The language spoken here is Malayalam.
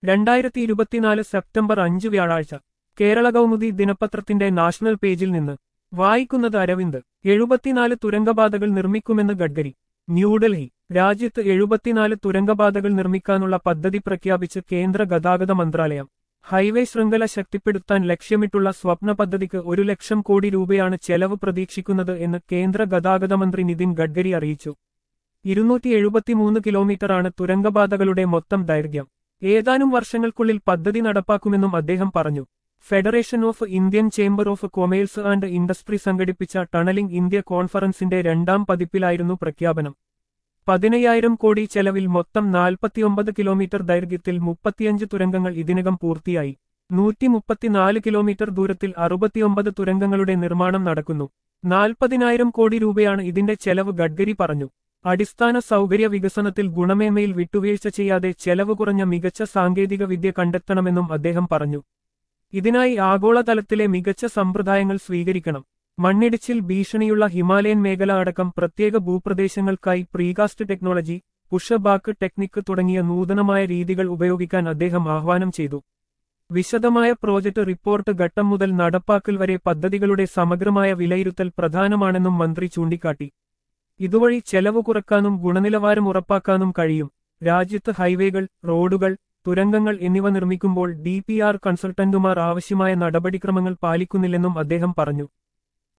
രണ്ടായിരത്തി ഇരുപത്തിനാല് സെപ്റ്റംബർ അഞ്ച് വ്യാഴാഴ്ച കേരള കൗമുദി ദിനപത്രത്തിന്റെ നാഷണൽ പേജിൽ നിന്ന് വായിക്കുന്നത് അരവിന്ദ് എഴുപത്തിനാല് തുരങ്കപാതകൾ നിർമ്മിക്കുമെന്ന് ഗഡ്കരി ന്യൂഡൽഹി രാജ്യത്ത് എഴുപത്തിനാല് തുരങ്കപാതകൾ നിർമ്മിക്കാനുള്ള പദ്ധതി പ്രഖ്യാപിച്ച് കേന്ദ്ര ഗതാഗത മന്ത്രാലയം ഹൈവേ ശൃംഖല ശക്തിപ്പെടുത്താൻ ലക്ഷ്യമിട്ടുള്ള സ്വപ്ന പദ്ധതിക്ക് ഒരു ലക്ഷം കോടി രൂപയാണ് ചെലവ് പ്രതീക്ഷിക്കുന്നത് എന്ന് കേന്ദ്ര ഗതാഗത മന്ത്രി നിതിൻ ഗഡ്കരി അറിയിച്ചു ഇരുന്നൂറ്റി എഴുപത്തിമൂന്ന് കിലോമീറ്ററാണ് തുരങ്കപാതകളുടെ മൊത്തം ദൈർഘ്യം ഏതാനും വർഷങ്ങൾക്കുള്ളിൽ പദ്ധതി നടപ്പാക്കുമെന്നും അദ്ദേഹം പറഞ്ഞു federation of Indian chamber of commerce and industry സംഘടിപ്പിച്ച ടണലിംഗ് ഇന്ത്യ കോൺഫറൻസിന്റെ രണ്ടാം പതിപ്പിലായിരുന്നു പ്രഖ്യാപനം പതിനയ്യായിരം കോടി ചെലവിൽ മൊത്തം നാൽപ്പത്തിയൊമ്പത് കിലോമീറ്റർ ദൈർഘ്യത്തിൽ മുപ്പത്തിയഞ്ച് തുരങ്കങ്ങൾ ഇതിനകം പൂർത്തിയായി നൂറ്റി മുപ്പത്തിനാല് കിലോമീറ്റർ ദൂരത്തിൽ അറുപത്തിയൊമ്പത് തുരങ്കങ്ങളുടെ നിർമ്മാണം നടക്കുന്നു നാൽപ്പതിനായിരം കോടി രൂപയാണ് ഇതിന്റെ ചെലവ് ഗഡ്കരി പറഞ്ഞു അടിസ്ഥാന സൗകര്യ വികസനത്തിൽ ഗുണമേന്മയിൽ വിട്ടുവീഴ്ച ചെയ്യാതെ ചെലവ് കുറഞ്ഞ മികച്ച സാങ്കേതിക വിദ്യ കണ്ടെത്തണമെന്നും അദ്ദേഹം പറഞ്ഞു ഇതിനായി ആഗോളതലത്തിലെ മികച്ച സമ്പ്രദായങ്ങൾ സ്വീകരിക്കണം മണ്ണിടിച്ചിൽ ഭീഷണിയുള്ള ഹിമാലയൻ മേഖല അടക്കം പ്രത്യേക ഭൂപ്രദേശങ്ങൾക്കായി പ്രീകാസ്റ്റ് ടെക്നോളജി പുഷബാക്ക് ടെക്നിക്ക് തുടങ്ങിയ നൂതനമായ രീതികൾ ഉപയോഗിക്കാൻ അദ്ദേഹം ആഹ്വാനം ചെയ്തു വിശദമായ പ്രോജക്ട് റിപ്പോർട്ട് ഘട്ടം മുതൽ നടപ്പാക്കൽ വരെ പദ്ധതികളുടെ സമഗ്രമായ വിലയിരുത്തൽ പ്രധാനമാണെന്നും മന്ത്രി ചൂണ്ടിക്കാട്ടി ഇതുവഴി ചെലവ് കുറക്കാനും ഗുണനിലവാരം ഉറപ്പാക്കാനും കഴിയും രാജ്യത്ത് ഹൈവേകൾ റോഡുകൾ തുരങ്കങ്ങൾ എന്നിവ നിർമ്മിക്കുമ്പോൾ ഡി കൺസൾട്ടന്റുമാർ ആവശ്യമായ നടപടിക്രമങ്ങൾ പാലിക്കുന്നില്ലെന്നും അദ്ദേഹം പറഞ്ഞു